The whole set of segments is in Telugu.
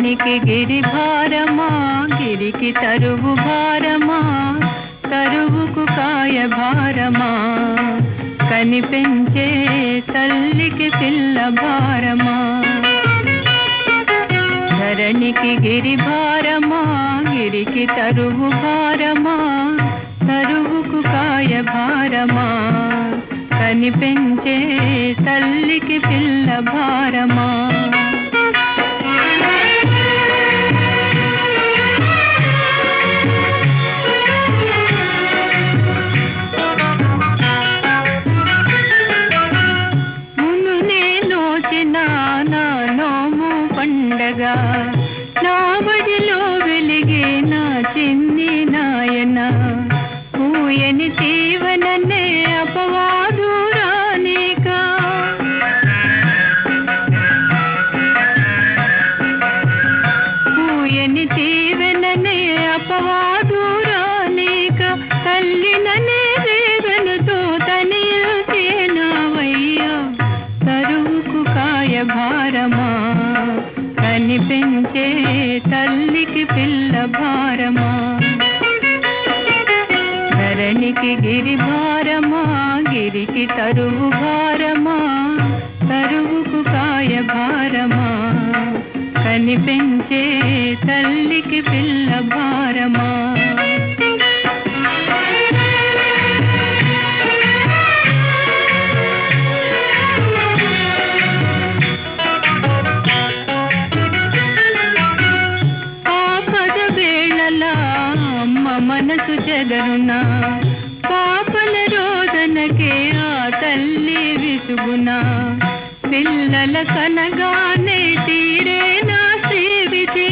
ధరణికి గిరి భారమా గిరికి తరువు భారమా తరువుకు కాయ భారమా కనిపించే తల్లికి పిల్ల భారమా ధరణికి గిరి భారమా గిరికి తరువు భారమా తరువుకు కాయ భారమా కనిపించే తల్లికి పిల్ల భారమా మును నోచిన నా నోము పండగ నా బడిలో వెలిగే నా చిన్ని నాయన పూయని జీవననే అపవాదు రానికా పూయని జీవననే అపవాదు రానిక తల్లిననే వేదనతో తనియసేనావయ్యా తరువుకు కాయ భారమా కనిపించే తల్లికి పిల్ల భారమా ధరణికి గిరి భారమా గిరికి తరువు భారమా తరువుకు కాయ భారమా కనిపించే తల్లికి పిల్ల భారమా ఆపద వేళలా అమ్మ మనసు చెదరునా పాపల రోదనకే ఆ తల్లి విసుగునా పిల్లల కనగానే తీరే నా శ్రీవిధి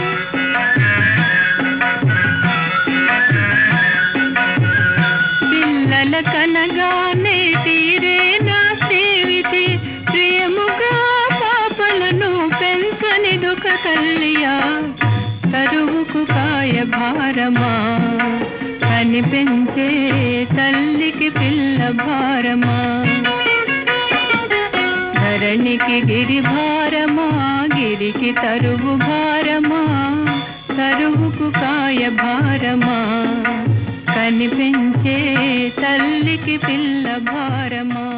పిల్లల కనగానే తీరే నా శ్రీవిధి ప్రియముగా పాపలను పెంచని దుఃఖ తల్లియా కరువుకు కాయ భారమా కనిపించే తల్లికి పిల్ల భారమా ధరణికి గిరి భారమా గిరికి తరువు భారమా తరువుకు కాయ భారమా కనిపించే తల్లికి పిల్ల భారమా